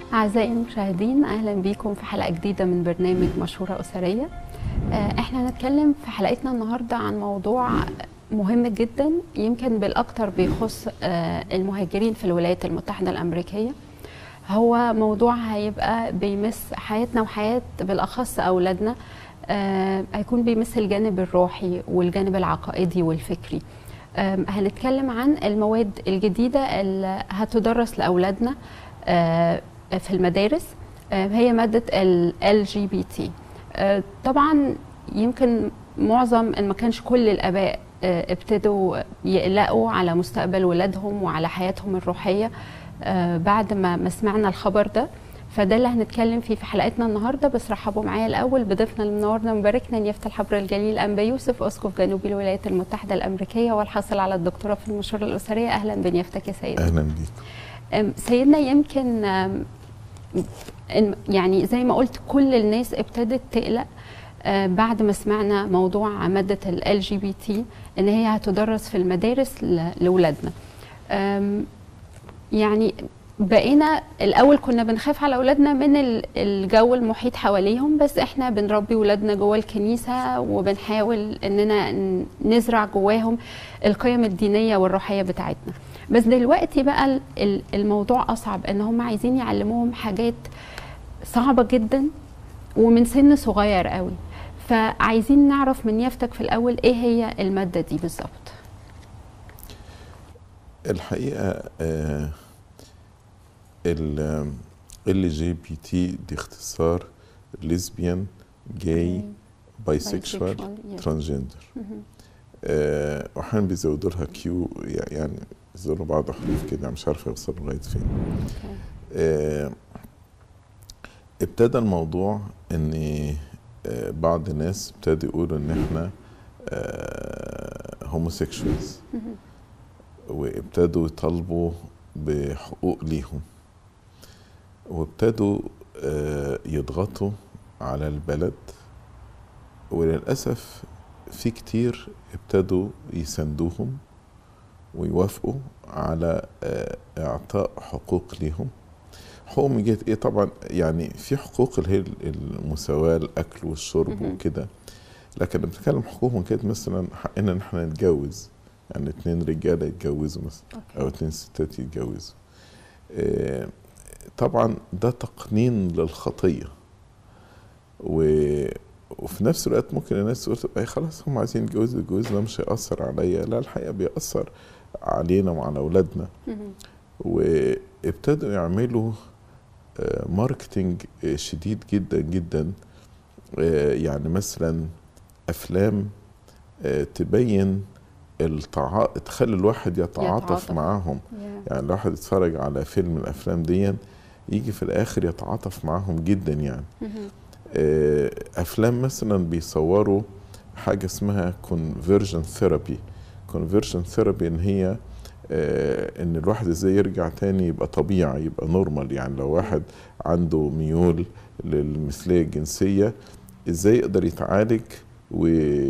أعزائي المشاهدين أهلا بيكم في حلقة جديدة من برنامج مشورة أسرية آه، احنا هنتكلم في حلقتنا النهاردة عن موضوع مهم جدا يمكن بالأكثر بيخص آه، المهاجرين في الولايات المتحدة الأمريكية هو موضوع هيبقى بيمس حياتنا وحياة بالأخص أولادنا آه، هيكون بيمس الجانب الروحي والجانب العقائدي والفكري آم، هنتكلم عن المواد الجديدة اللي هتدرس لأولادنا آه، في المدارس آه، هي مادة ال LGBT آه، طبعا يمكن معظم ان ما كانش كل الاباء آه، ابتدوا يقلقوا على مستقبل ولادهم وعلى حياتهم الروحيه آه، بعد ما ما سمعنا الخبر ده فده اللي هنتكلم فيه في حلقتنا النهارده بس رحبوا معايا الاول بضيفنا اللي منورنا مباركنا نيافه الحبر الجليل انبا يوسف اسقف جنوب الولايات المتحده الامريكيه والحاصل على الدكتوراه في المشوره الاسريه اهلا بنيافتك يا سيدي اهلا بيك أم، سيدنا يمكن أم، إن- يعني زي ما قلت كل الناس ابتدت تقلق آه، بعد ما سمعنا موضوع مادة ال LGBT ان هي هتدرس في المدارس ل- لولادنا أم، يعني بقينا الاول كنا بنخاف على اولادنا من ال- الجو المحيط حواليهم بس احنا بنربي ولادنا جوه الكنيسه وبنحاول اننا ن- نزرع جواهم القيم الدينيه والروحيه بتاعتنا بس دلوقتي بقى ال- ال- الموضوع اصعب ان هم عايزين يعلموهم حاجات صعبه جدا ومن سن صغير قوي فعايزين نعرف من يافتك في الاول ايه هي الماده دي بالظبط الحقيقه آه ال ال جي بي تي دي اختصار ليزبيان جاي بايسكشوال Bisexual, yes. ترانسجندر مهم. آه واحيانا بيزودوا لها كيو يعني بيزودوا بعض حروف كده مش عارف يوصلوا لغايه فين أوكي. آه، ابتدى الموضوع ان آه، بعض الناس ابتدوا يقولوا ان احنا هوموسيكشوالز مهم. وابتدوا يطالبوا بحقوق ليهم وابتدوا آه، يضغطوا على البلد وللأسف في كتير ابتدوا يساندوهم ويوافقوا على آه، إعطاء حقوق ليهم حقوق من جهة إيه طبعا يعني في حقوق اللي هي المساواة الأكل والشرب مهم. وكده لكن بنتكلم حقوق من كده مثلا حقنا إن احنا نتجوز يعني اتنين رجالة يتجوزوا مثلا أوكي. او اتنين ستات يتجوزوا آه، طبعا ده تقنين للخطيه و... وفي نفس الوقت ممكن الناس تقول طب أي خلاص هم عايزين يتجوزوا الجواز ده مش هيأثر عليا لا الحقيقه بيأثر علينا وعلى اولادنا مهم. وابتدوا يعملوا آه، ماركتينج آه، شديد جدا جدا آه، يعني مثلا افلام آه، تبين التعا... تخلي الواحد يتعاطف يتعاطف. معاهم Yeah. يعني الواحد يتفرج على فيلم من الافلام دي يجي في الاخر يتعاطف معاهم جدا يعني مهم. آه، افلام مثلا بيصوروا حاجه اسمها كونفرجن ثيرابي كونفرجن ثيرابي ان هي آه، ان الواحد ازاي يرجع تاني يبقى طبيعي يبقى نورمال يعني لو واحد عنده ميول للمثليه الجنسيه ازاي يقدر يتعالج و...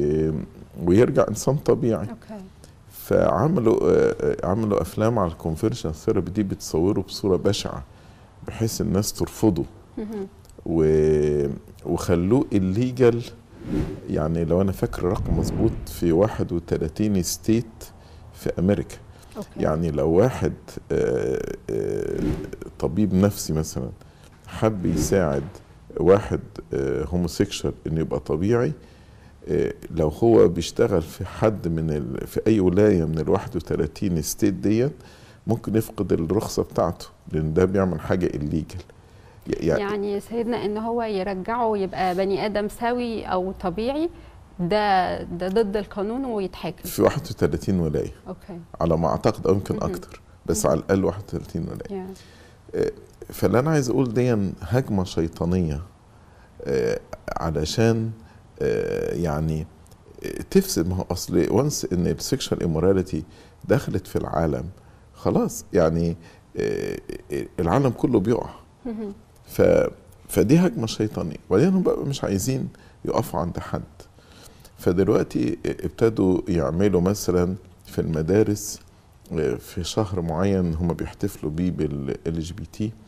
ويرجع انسان طبيعي اوكي فعملوا آه، آه، عملوا افلام على الكونفرجن ثيرابي دي بتصوره بصوره بشعه بحيث الناس ترفضه مهم. و... وخلوه الليجل يعني لو انا فاكر رقم مظبوط في 31 ستيت في امريكا اوكي يعني لو واحد آه، آه، طبيب نفسي مثلا حب يساعد واحد هوموسيكشوال انه يبقى طبيعي آه، لو هو بيشتغل في حد من ال... في اي ولايه من ال 31 ستيت دي ممكن يفقد الرخصه بتاعته لان ده بيعمل حاجه الليجل يعني يعني سيدنا ان هو يرجعه يبقى بني ادم سوي او طبيعي ده ده ضد القانون ويتحاكم في 31 ولايه اوكي على ما اعتقد او يمكن مهم. اكتر بس مهم. على الاقل 31 ولايه yeah. فاللي انا عايز اقول دي هجمه شيطانيه آه، علشان آه، يعني آه، تفسد ما هو اصل وانس ان السكشوال اموراليتي دخلت في العالم خلاص يعني آه، آه، العالم كله بيقع مهم. ف فدي هجمه شيطانيه وبعدين هم بقى مش عايزين يقفوا عند حد فدلوقتي ابتدوا يعملوا مثلا في المدارس آه، في شهر معين هم بيحتفلوا بيه بالال جي بي تي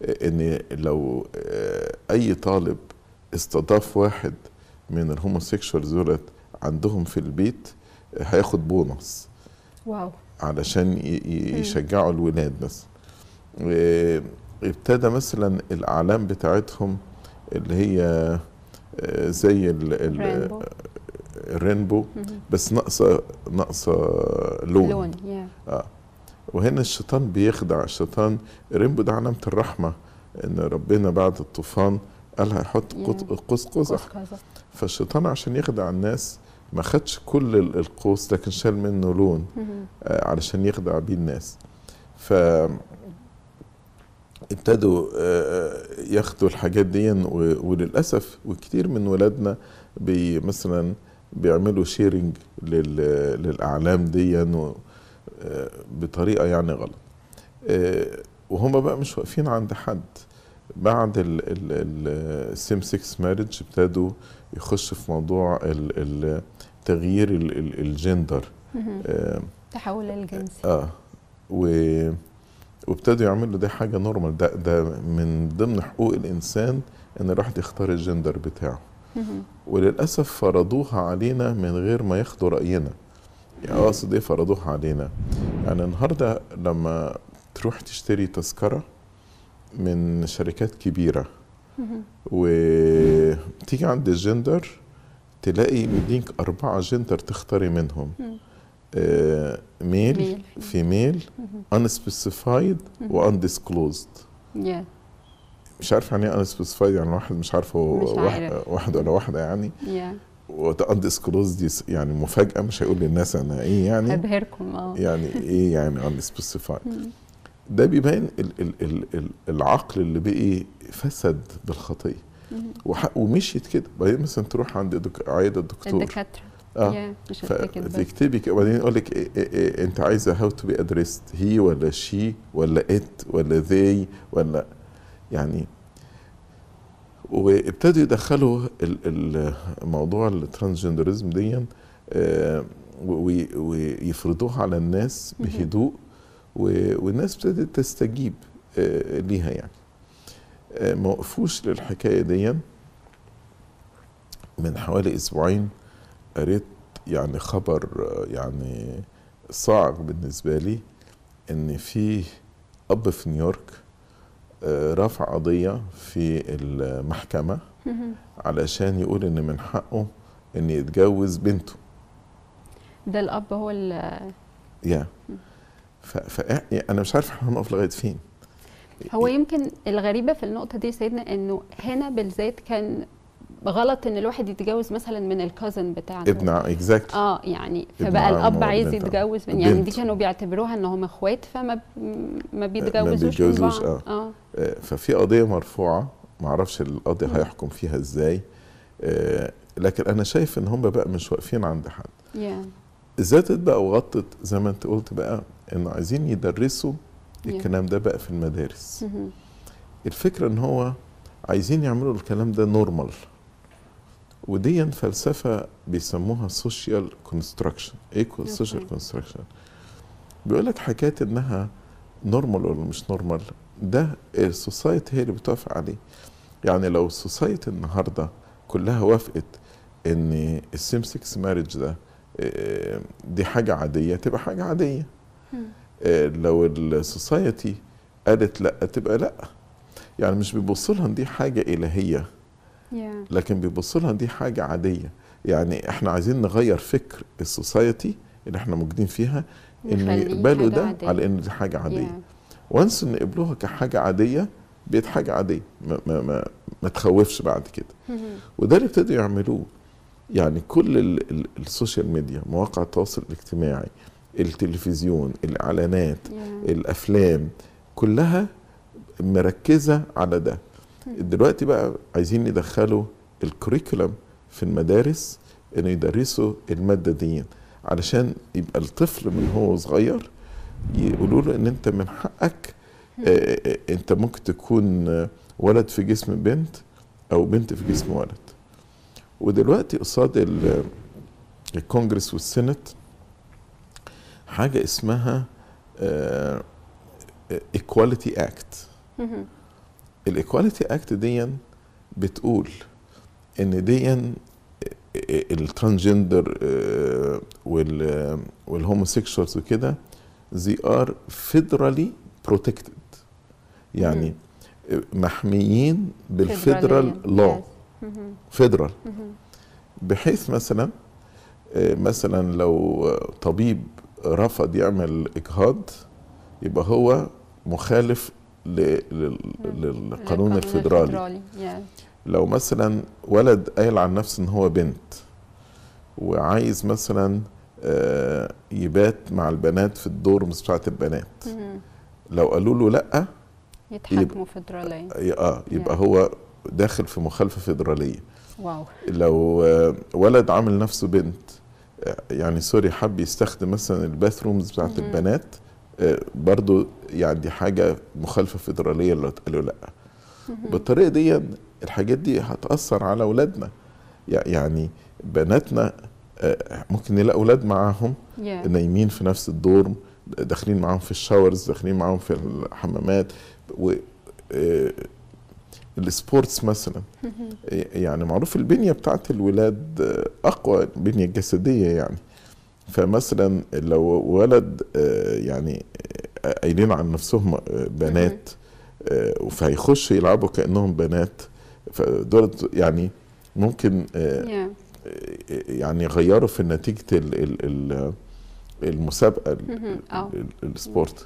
ان لو آه، اي طالب استضاف واحد من الهوموسيكشوالز دولت عندهم في البيت آه، هياخد بونص واو علشان ي- ي- يشجعوا الولاد بس و- ابتدى مثلا الاعلام بتاعتهم اللي هي آه، زي ال- ال- رينبو الرينبو مهم. بس ناقصه ناقصه لون, لون يا اه وهنا الشيطان بيخدع الشيطان الرينبو ده علامه الرحمه ان ربنا بعد الطوفان قال هيحط يا. قط- قوس قزح قوس فالشيطان عشان يخدع الناس ما خدش كل ال- القوس لكن شال منه لون مهم. آه، علشان يخدع بيه الناس ف ابتدوا آه، ياخدوا الحاجات دي و- وللاسف وكتير من ولادنا بي مثلا بيعملوا شيرنج للاعلام دي و- آه، بطريقه يعني غلط آه، وهم بقى مش واقفين عند حد بعد السيم 6 مارج ابتدوا يخشوا في موضوع ال- ال- تغيير ال- ال- الجندر مهم. آه، التحول الجنسي اه و وابتدوا يعملوا ده حاجه نورمال ده ده من ضمن حقوق الانسان ان الواحد يختار الجندر بتاعه مهم. وللاسف فرضوها علينا من غير ما ياخدوا راينا يعني اقصد ايه فرضوها علينا يعني النهارده لما تروح تشتري تذكره من شركات كبيره مهم. وتيجي عند الجندر تلاقي مدينك أربعة جندر تختاري منهم مم. آه ميل ميل. فيميل مهم. unspecified و undisclosed يا مش عارف يعني ايه unspecified يعني واحد مش عارف هو مش واحد, عارف. واحد ولا واحدة يعني يا و undisclosed دي س- يعني مفاجأة مش هيقول للناس أنا إيه يعني ابهركم اه يعني إيه يعني unspecified مم. ده بيبين ال ال ال ال العقل اللي بقي فسد بالخطية مهم. وح- ومشيت كده بعدين مثلا تروح عند دك... عيادة الدكتور الدكاتره اه يا مش هفتكر بس فتكتبي كده وبعدين يقول لك إيه إيه إيه انت عايزه هاو تو بي ادريست هي ولا شي ولا ات ولا ذي ولا يعني وابتدوا يدخلوا ال- ال- موضوع الترانسجندرزم دي آه، وي- ويفرضوها على الناس مهم. بهدوء و- والناس ابتدت تستجيب آه، ليها يعني آه، ما وقفوش للحكايه دي من حوالي اسبوعين قريت يعني خبر آه، يعني صعب بالنسبه لي ان في اب في نيويورك آه، رفع قضيه في المحكمه مهم. علشان يقول ان من حقه ان يتجوز بنته ده الاب هو ال- يا ف... ف... انا مش عارف احنا هنقف لغايه فين هو يمكن الغريبه في النقطه دي يا سيدنا انه هنا بالذات كان غلط ان الواحد يتجوز مثلا من الكازن بتاعته ابن اكزاكت اه يعني ابن فبقى عمه الاب ولا عايز بنت عمه. يتجوز من يعني دي بنت. كانوا بيعتبروها ان هم اخوات فما ب- ما بيتجوزوش من بيتجوزوش، بعض آه. اه ففي قضيه مرفوعه ما اعرفش القاضي مم. هيحكم فيها ازاي آه، لكن انا شايف ان هم بقى مش واقفين عند حد يا زادت بقى وغطت زي ما انت قلت بقى انه عايزين يدرسوا يا. الكلام ده بقى في المدارس مهم. الفكره ان هو عايزين يعملوا الكلام ده نورمال ودي فلسفه بيسموها سوشيال كونستراكشن ايه سوشيال أوكي. كونستراكشن بيقول لك حكايه انها نورمال ولا مش نورمال ده السوسايتي هي اللي بتوافق عليه يعني لو السوسايتي النهارده كلها وافقت ان السيم 6 مارج ده آه، دي حاجه عاديه تبقى حاجه عاديه مم. آه، لو السوسايتي قالت لا تبقى لا يعني مش بيبص لها إن دي حاجه الهيه يا لكن بيبص لها إن دي حاجه عاديه يعني احنا عايزين نغير فكر السوسايتي اللي احنا موجودين فيها ان نخليه يقبلوا حاجة ده عادية. على ان دي حاجه عاديه يا. وانس ان قبلوها كحاجه عاديه بقت حاجه عاديه ما, ما, ما, ما تخوفش بعد كده مهم. وده اللي ابتدوا يعملوه يعني كل ال- ال- السوشيال ميديا مواقع التواصل الاجتماعي التلفزيون الاعلانات يا. الافلام كلها مركزه على ده دلوقتي بقى عايزين يدخلوا الكوريكولم في المدارس انه يدرسوا الماده دي علشان يبقى الطفل من هو صغير يقولوا له ان انت من حقك آه، آه، انت ممكن تكون آه، ولد في جسم بنت او بنت في جسم ولد ودلوقتي قصاد ال- الكونجرس والسنت حاجه اسمها ايكواليتي اكت مهم. الايكواليتي اكت دي بتقول ان دي الترانجندر والهوموسيكشوالز وكده they are federally protected يعني محميين بالفيدرال لو Yes. مهم. فيدرال مهم. بحيث مثلا آه، مثلا لو طبيب رفض يعمل اجهاض يبقى هو مخالف ل- لل- للقانون الفيدرالي Yes. لو مثلا ولد قايل عن نفسه ان هو بنت وعايز مثلا آه، يبات مع البنات في الدورمز بتاعت البنات مهم. لو قالوا له لا يتحكموا فيدراليا اه يبقى Yeah. هو داخل في مخالفه فيدراليه واو لو آه، ولد عامل نفسه بنت آه، يعني سوري حب يستخدم مثلا الباث رومز بتاعت مهم. البنات آه، برضو يعني دي حاجه مخالفه فيدراليه اللي قالوا لا مهم. بالطريقه دي الحاجات دي هتاثر على اولادنا يع- يعني بناتنا آه، ممكن نلاقي اولاد معاهم Yeah. نايمين في نفس الدورم داخلين معاهم في الشاورز داخلين معاهم في الحمامات و آه، السبورتس مثلا مهم. يعني معروف البنية بتاعت الولاد آه، أقوى البنية الجسدية يعني فمثلا لو ولد آه، يعني آه، قايلين عن نفسهم آه، بنات آه، فهيخش يلعبوا كأنهم بنات فدول يعني ممكن آه، Yeah. يعني يغيروا في نتيجة ال- ال- ال- المسابقة ال- مهم. اه ال- السبورت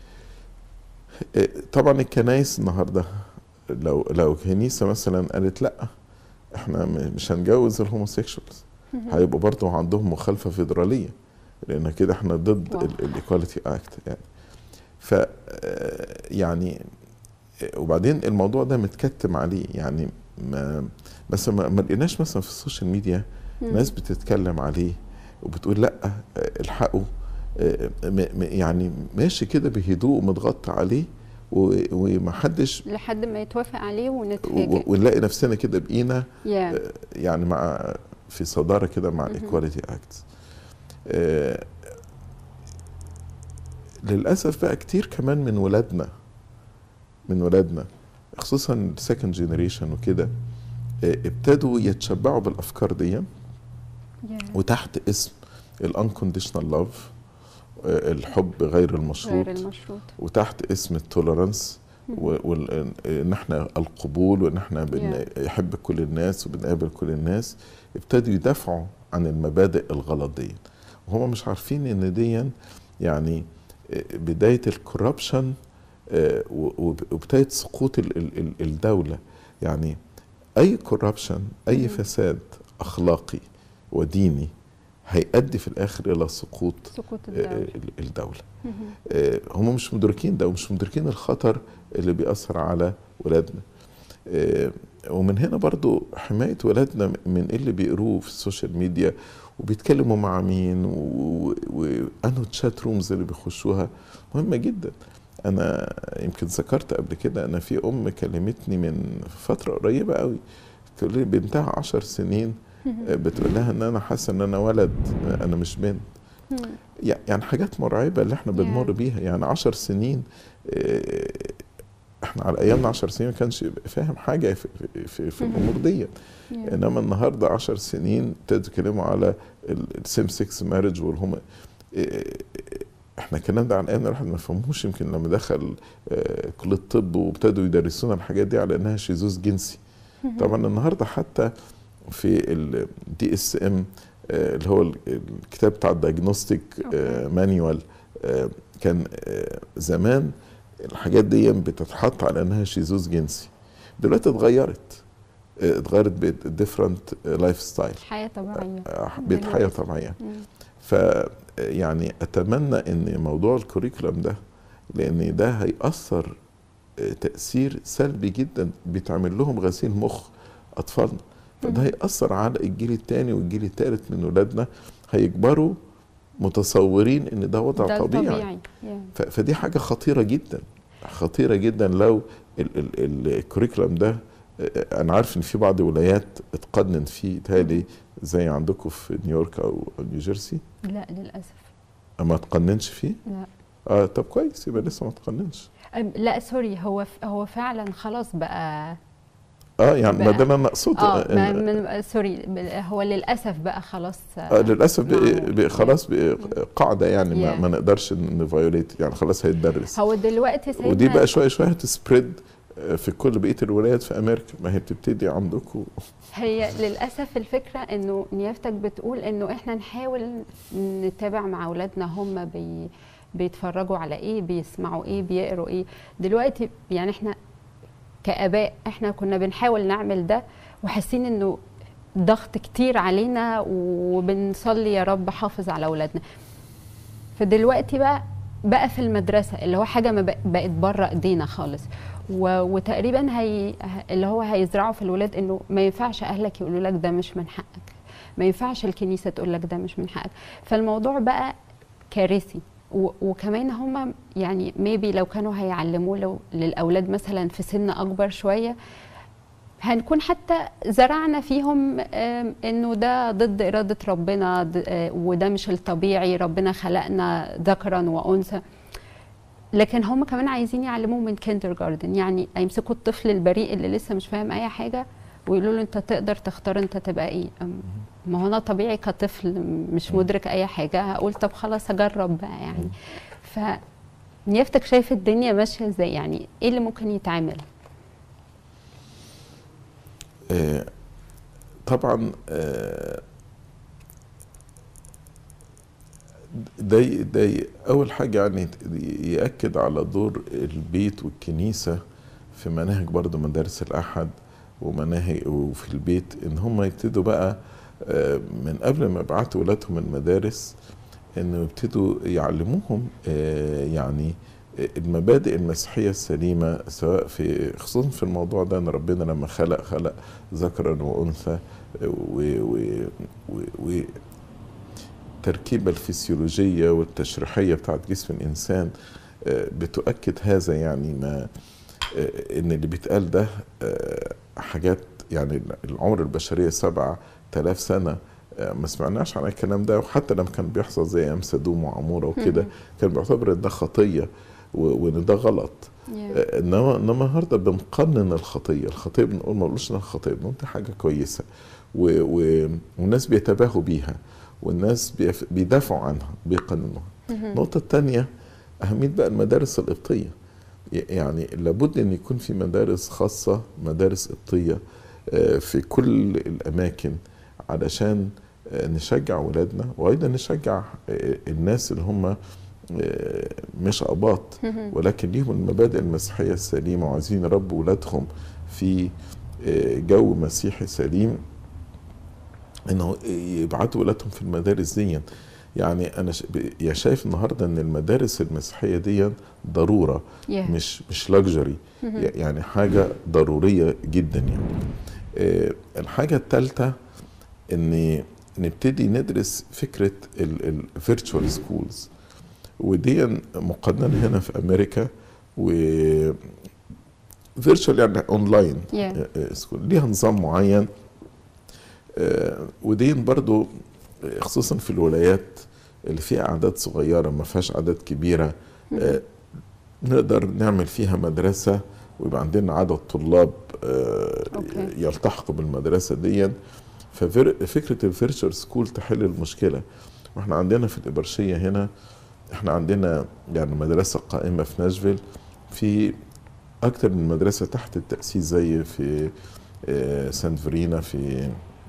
آه، طبعا الكنايس النهارده لو لو كنيسه مثلا قالت لا احنا م- مش هنجوز الهوموسيكشوالز مهم. هيبقوا برضه عندهم مخالفه فيدراليه لان كده احنا ضد واو. الايكواليتي اكت يعني ف آه، يعني آه، وبعدين الموضوع ده متكتم عليه يعني ما بس ما ما لقيناش مثلا في السوشيال ميديا مم. ناس بتتكلم عليه وبتقول لا آه، الحقوا آه، م- م- يعني ماشي كده بهدوء ومتغطى عليه و- ومحدش لحد ما يتوافق عليه و- ونتفاجئ ونلاقي نفسنا كده بقينا yeah. آه، يعني مع في صداره كده مع مهم. الايكواليتي اكت للاسف بقى كتير كمان من ولادنا من ولادنا خصوصا السكند جينيريشن وكده آه، ابتدوا يتشبعوا بالافكار دي yeah. وتحت اسم الانكونديشنال لاف الحب غير المشروط غير المشروط وتحت اسم التوليرانس وان احنا القبول وان احنا بنحب كل الناس وبنقابل كل الناس ابتدوا يدافعوا عن المبادئ الغلط دي وهم مش عارفين ان دي يعني بدايه الكوربشن وبدايه سقوط ال- ال- ال- الدوله يعني اي كوربشن اي مم. فساد اخلاقي وديني هيؤدي في الاخر الى سقوط سقوط آه، الدولة ال- الدوله مهم. آه، هم مش مدركين ده ومش مدركين الخطر اللي بيأثر على ولادنا آه، ومن هنا برضو حماية ولادنا من اللي بيقروه في السوشيال ميديا وبيتكلموا مع مين و- وانه تشات رومز اللي بيخشوها مهمة جدا انا يمكن ذكرت قبل كده انا في ام كلمتني من فترة قريبة قوي تقول لي بنتها عشر سنين آه، بتقول لها ان انا حاسة ان انا ولد آه، انا مش بنت مم. يع- يعني حاجات مرعبة اللي احنا Yeah. بنمر بيها يعني عشر سنين آه، احنا على ايامنا عشر سنين ما كانش يبقى فاهم حاجة في, في, في, في مهم. الامور دي Yeah. انما النهاردة عشر سنين ابتدوا يتكلموا على السيم سكس مارج والهم آه، احنا الكلام ده على ايامنا الواحد ما فهموش يمكن لما دخل آه، كلية الطب وابتدوا يدرسونا الحاجات دي على انها شذوذ جنسي مهم. طبعا النهارده حتى في الدي اس ام اللي هو ال- الكتاب بتاع الدايجنوستيك أوكي. مانيوال كان آه، زمان الحاجات دي بتتحط على انها شذوذ جنسي دلوقتي اتغيرت آه، اتغيرت بقت ديفرنت لايف ستايل حياة طبيعية بقت حياه طبيعيه مم. ف يعني اتمنى ان موضوع الكوريكولم ده لان ده هيأثر آه، تأثير سلبي جدا بيتعمل لهم غسيل مخ اطفالنا فده مم. هيأثر على الجيل الثاني والجيل الثالث من ولادنا هيكبروا متصورين ان ده وضع ده طبيعي, طبيعي yeah. ف- فدي حاجة خطيرة جدا خطيرة جدا لو ال- ال- ال- الكوريكولم ده آه، انا عارف ان في بعض الولايات اتقنن فيه تالي زي عندكم في نيويورك او أو نيوجيرسي لا للأسف ما تقننش فيه لا اه طب كويس يبقى لسه ما تقننش أم، لا سوري هو ف- هو فعلا خلاص بقى اه يعني ما بقى- ده اللي انا اقصده اه ما إن- من سوري ب- هو للاسف بقى خلاص آه للاسف بقى معمول. بقى خلاص بقى قاعده يعني ما, Yeah. ما نقدرش نفايوليت يعني خلاص هيتدرس هو دلوقتي سيدنا ودي بقى شويه شويه هتسبريد في كل بقيه الولايات في امريكا ما هي بتبتدي عندكم هي للاسف الفكره انه نيافتك بتقول انه احنا نحاول نتابع مع اولادنا هم بي بيتفرجوا على ايه بيسمعوا ايه بيقروا ايه دلوقتي يعني احنا كاباء احنا كنا بنحاول نعمل ده وحاسين انه ضغط كتير علينا وبنصلي يا رب حافظ على اولادنا فدلوقتي بقى بقى في المدرسه اللي هو حاجه ما بق- بقت بره ايدينا خالص و- وتقريبا هي اللي هو هيزرعوا في الولاد انه ما ينفعش اهلك يقولوا لك ده مش من حقك ما ينفعش الكنيسه تقول لك ده مش من حقك فالموضوع بقى كارثي و- وكمان هم يعني ميبي لو كانوا هيعلموه لو للاولاد مثلا في سن اكبر شويه هنكون حتى زرعنا فيهم آم، انه ده ضد اراده ربنا د- آه، وده مش الطبيعي ربنا خلقنا ذكرا وانثى لكن هم كمان عايزين يعلموه من كيندر جاردن يعني يمسكوا الطفل البريء اللي لسه مش فاهم اي حاجه ويقولوا له انت تقدر تختار انت تبقى ايه أم- ما هو انا طبيعي كطفل مش مدرك اي حاجه هقول طب خلاص اجرب بقى يعني ف نيافتك شايف الدنيا ماشيه ازاي يعني ايه اللي ممكن يتعمل آه، طبعا آه، ده ده اول حاجه يعني ياكد على دور البيت والكنيسه في مناهج برضو مدارس الاحد ومناهج وفي البيت ان هم يبتدوا بقى آه، من قبل ما يبعتوا ولادهم المدارس انه يبتدوا يعلموهم آه، يعني المبادئ المسيحية السليمة سواء في خصوصا في الموضوع ده ان ربنا لما خلق خلق ذكرا وانثى و, و, و, و التركيبة الفسيولوجية والتشريحية بتاعت جسم الإنسان آه، بتؤكد هذا يعني ما آه، إن اللي بيتقال ده آه، حاجات يعني العمر البشرية سبعة آلاف سنة آه، ما سمعناش عن الكلام ده وحتى لما كان بيحصل زي أيام سدوم وعمورة وكده كان بيعتبر إن ده خطية و- وإن ده غلط آه، انما انما النهارده بنقنن الخطيه، الخطيه بنقول ما بنقولش انها خطيه بنقول دي حاجه كويسه و... و... والناس بيتباهوا بيها والناس بيف... بيدافعوا عنها بيقننوها. النقطه الثانيه اهميه بقى المدارس القبطيه ي- يعني لابد ان يكون في مدارس خاصه مدارس قبطيه آه، في كل الاماكن علشان آه، نشجع ولادنا وايضا نشجع آه، الناس اللي هم آه، مش اباط ولكن ليهم المبادئ المسيحيه السليمه وعايزين يربوا ولادهم في آه، جو مسيحي سليم انه يبعتوا ولادهم في المدارس دي يعني انا ش- ب- يا شايف النهارده ان المدارس المسيحيه دي ضروره Yeah. مش مش لاكجري يعني حاجه ضروريه جدا يعني آه، الحاجه الثالثه ان نبتدي ندرس فكره الفيرتشوال سكولز ودي مقننه هنا في امريكا و فيرتشوال يعني اونلاين Yeah. سكول ليها نظام معين آه، ودي برضو خصوصا في الولايات اللي فيها اعداد صغيره ما فيهاش اعداد كبيره آه، نقدر نعمل فيها مدرسه ويبقى عندنا عدد طلاب آه، أوكي. يلتحقوا بالمدرسه دي ففكره الفيرتشوال سكول تحل المشكله واحنا عندنا في الإبرشية هنا احنا عندنا يعني مدرسة قائمة في ناشفيل في أكتر من مدرسة تحت التأسيس زي في آه، سانت فرينا في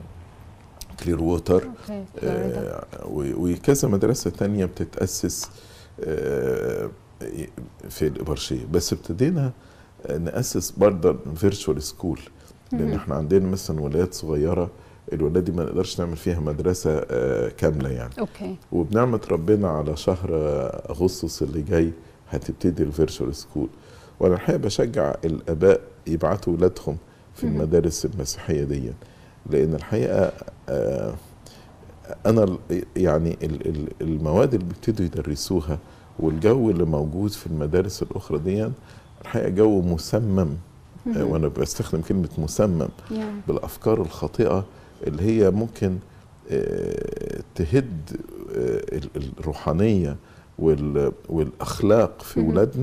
كلير ووتر اوكي فلوريدا. آه، و- وكذا مدرسة تانية بتتأسس آه، في الإبرشية بس ابتدينا نأسس برضه فيرتشوال سكول لأن مهم. احنا عندنا مثلا ولايات صغيرة الولاد دي ما نقدرش نعمل فيها مدرسة آه، كاملة يعني اوكي وبنعمة ربنا على شهر آه، أغسطس اللي جاي هتبتدي الفيرتشوال سكول وأنا الحقيقة بشجع الآباء يبعتوا ولادهم في مهم. المدارس المسيحية دي لأن الحقيقة آه، أنا ال- يعني ال- ال- المواد اللي بيبتدوا يدرسوها والجو اللي موجود في المدارس الأخرى دي الحقيقة جو مسمم آه، مهم. وأنا بستخدم كلمة مسمم يا. بالافكار الخاطئه اللي هي ممكن آه، تهد آه، ال- الروحانيه وال- والاخلاق في مهم. ولادنا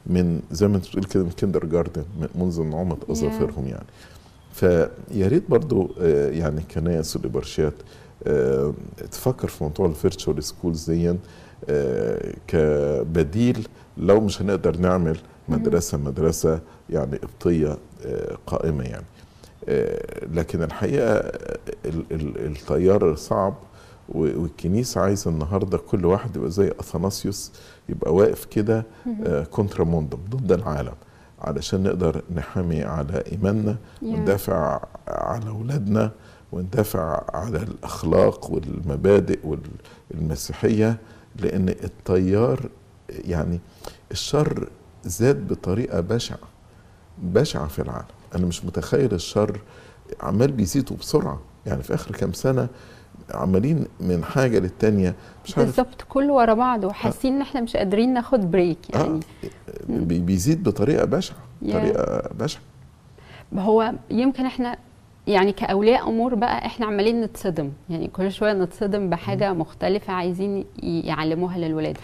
من زي ما انت بتقول كده من كيندر جاردن منذ نعومه اظافرهم يعني فيا ريت برضو آه، يعني كنايس والابرشات آه، تفكر في موضوع الفيرتشوال سكولز دي آه، كبديل لو مش هنقدر نعمل مدرسه مدرسه يعني قبطيه آه، قائمه يعني آه، لكن الحقيقه ال- ال- التيار صعب و- والكنيسه عايزه النهارده كل واحد يبقى زي اثناسيوس يبقى واقف كده كونترا موندم ضد العالم علشان نقدر نحامي على ايماننا وندافع على اولادنا وندافع على الاخلاق والمبادئ والمسيحيه لان التيار يعني الشر زاد بطريقه بشعه بشعه في العالم انا مش متخيل الشر عمال بيزيد وبسرعه يعني في اخر كام سنه عمالين من حاجه للتانيه مش عارف بالظبط كله ورا بعض وحاسين ان احنا مش قادرين ناخد بريك يعني آه بي- بيزيد بطريقه بشعه يا. طريقه بشعه هو يمكن احنا يعني كاولياء امور بقى احنا عمالين نتصدم يعني كل شويه نتصدم بحاجه مختلفه عايزين ي- يعلموها للولاد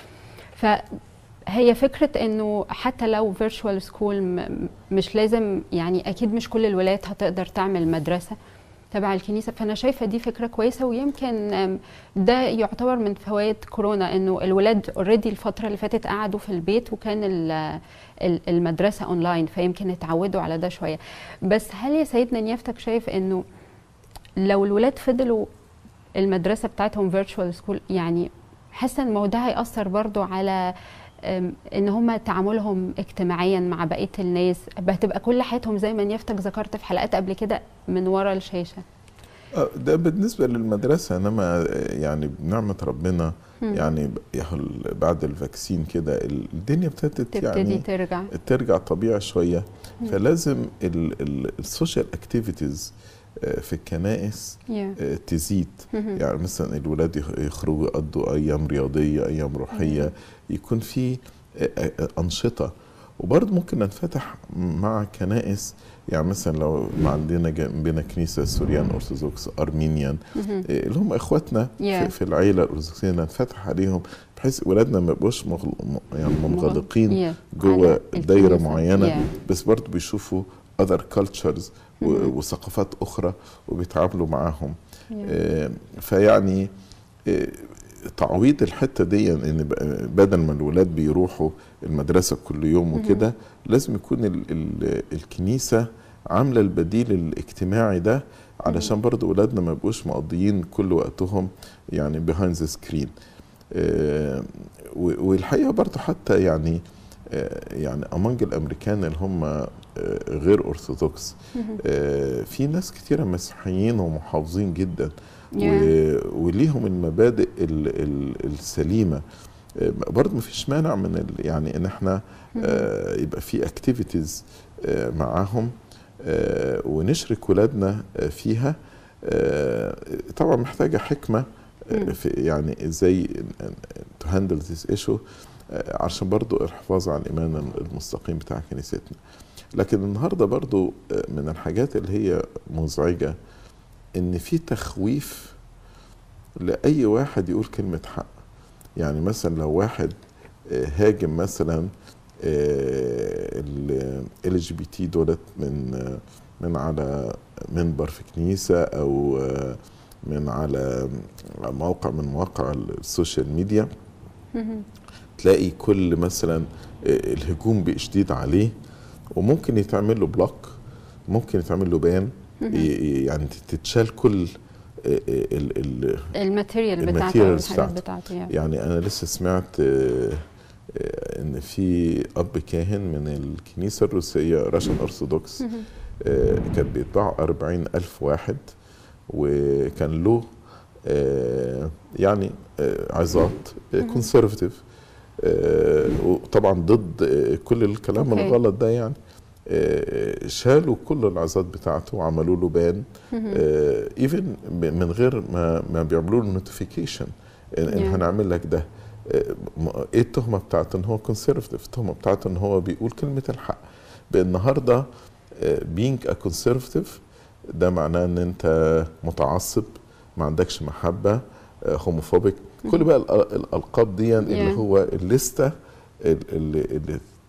فهي فكره انه حتى لو فيرتشوال سكول مش لازم يعني اكيد مش كل الولاد هتقدر تعمل مدرسه تبع الكنيسه فانا شايفه دي فكره كويسه ويمكن أم، ده يعتبر من فوائد كورونا انه الولاد اوريدي الفتره اللي فاتت قعدوا في البيت وكان ال- ال- المدرسه اونلاين فيمكن اتعودوا على ده شويه بس هل يا سيدنا نيافتك شايف انه لو الولاد فضلوا المدرسه بتاعتهم فيرتشوال سكول يعني حاسه ان الموضوع ده هيأثر برضو على أم، ان هم تعاملهم اجتماعيا مع بقيه الناس هتبقى كل حياتهم زي ما نيافتك ذكرت في حلقات قبل كده من ورا الشاشه آه، ده بالنسبه للمدرسه انما آه، يعني بنعمه ربنا مم. يعني ب- يهل بعد الفاكسين كده ال- الدنيا ابتدت تبتدي يعني ترجع ترجع طبيعي شويه مم. فلازم السوشيال اكتيفيتيز في الكنائس يا. آه، تزيد مهم. يعني مثلا الولاد يخ- يخرجوا يقضوا ايام رياضيه ايام روحيه يكون في آه، آه، انشطه وبرضه ممكن ننفتح مع كنائس يعني مثلا لو ما عندنا جنبنا كنيسه سوريان ارثوذكس ارمينيان مهم. آه، اللي هم اخواتنا Yeah. في, في العيله الارثوذكسيه ننفتح عليهم بحيث ولادنا ما يبقوش مغل... م- يعني منغلقين يا. جوه على دايره الكنيسة. معينه يا. بس برضه بيشوفوا other cultures و- مهم. وثقافات اخرى وبيتعاملوا معاهم يا. آه، فيعني آه، تعويض الحته دي ان ب- بدل ما الولاد بيروحوا المدرسه كل يوم وكده لازم يكون ال ال الكنيسه عامله البديل الاجتماعي ده علشان برضه اولادنا ما يبقوش مقضيين كل وقتهم يعني بيهايند ذا سكرين والحقيقه برضه حتى يعني آه، يعني امونج الامريكان اللي هم آه، غير ارثوذكس مهم. آه، في ناس كتيرة مسيحيين ومحافظين جدا يا. و- وليهم المبادئ ال- ال- السليمة آه، برضه مفيش مانع من ال- يعني ان احنا آه، يبقى في اكتيفيتيز معاهم آه، ونشرك ولادنا آه، فيها آه، طبعا محتاجة حكمة آه، مم. في يعني ازاي تو هاندل ذيس ايشو عشان برضو الحفاظ على الايمان المستقيم بتاع كنيستنا لكن النهارده برضو آه، من الحاجات اللي هي مزعجه ان في تخويف لاي واحد يقول كلمه حق يعني مثلا لو واحد آه، هاجم مثلا ال جي بي تي دولت من آه، من على منبر في كنيسه او آه، من على موقع من مواقع السوشيال ميديا مهم. تلاقي كل مثلا آه، الهجوم بشديد عليه وممكن يتعمل له بلوك ممكن يتعمل له بان مهم. ي- يعني تتشال كل آه، آه، ال- ال- الماتيريال بتاعته الماتيريالز والحاجات بتاعته. بتاعته يعني. يعني انا لسه سمعت آه، آه، ان في اب كاهن من الكنيسه الروسيه راشن ارثوذكس مهم. آه، كان بيتباعوا أربعين ألف واحد وكان له آه، يعني آه، عظات مهم. كونسرفتيف وطبعا ضد آه، كل الكلام أوكي. الغلط ده يعني آه، شالوا كل العظات بتاعته وعملوا له بان مهم. ايفن من غير ما ما بيعملوا له نوتيفيكيشن ان, إن Yeah. هنعمل لك ده آه، م- ايه التهمه بتاعته ان هو كونسرفتيف التهمه بتاعته ان هو بيقول كلمه الحق النهارده بينج ا كونسرفتيف ده معناه ان انت متعصب ما عندكش محبه هوموفوبيك كل بقى الأ- الالقاب دي اللي Yeah. هو الليسته ال- اللي, اللي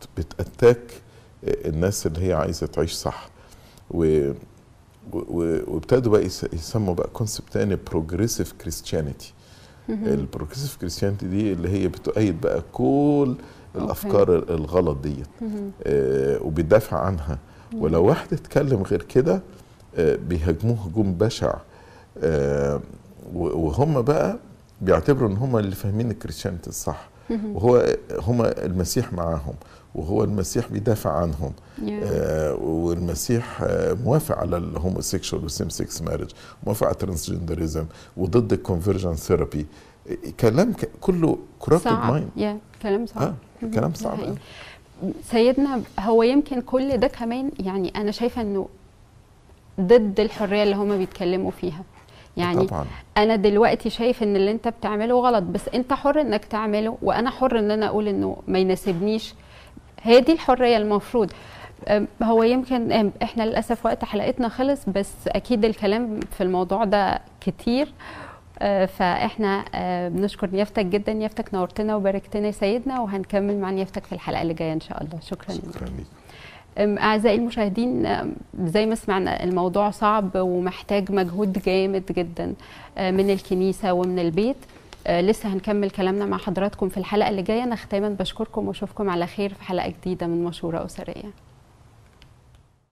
بتاتاك الناس اللي هي عايزه تعيش صح و وابتدوا بقى يسموا بقى كونسبت تاني بروجريسيف كريستيانيتي البروجريسيف كريستيانيتي دي اللي هي بتؤيد بقى كل الافكار أوكي. الغلط ديت آه وبيدافع عنها ولو واحد اتكلم غير كده آه بيهاجموه هجوم بشع آه وهم بقى بيعتبروا ان هم اللي فاهمين الكريستيانيتي الصح وهو هم المسيح معاهم وهو المسيح بيدافع عنهم yeah. آه والمسيح آه موافق على الهوموسيكشوال والسيم سكس مارج موافق على الترانسجندرزم وضد الكونفرجن ثيرابي كلام كله كورابتد مايند yeah. كلام صعب آه. كلام صعب سيدنا هو يمكن كل ده كمان يعني انا شايفه انه ضد الحريه اللي هم بيتكلموا فيها يعني طبعا. انا دلوقتي شايف ان اللي انت بتعمله غلط بس انت حر انك تعمله وانا حر ان انا اقول انه ما يناسبنيش هي دي الحريه المفروض هو يمكن احنا للاسف وقت حلقتنا خلص بس اكيد الكلام في الموضوع ده كتير فاحنا بنشكر نيافتك جدا نيافتك نورتنا وباركتنا يا سيدنا وهنكمل مع نيافتك في الحلقه اللي جايه ان شاء الله شكرا شكرا ليك اعزائي المشاهدين زي ما سمعنا الموضوع صعب ومحتاج مجهود جامد جدا من الكنيسه ومن البيت لسه هنكمل كلامنا مع حضراتكم في الحلقه اللي جايه انا ختاما بشكركم واشوفكم على خير في حلقه جديده من مشوره اسريه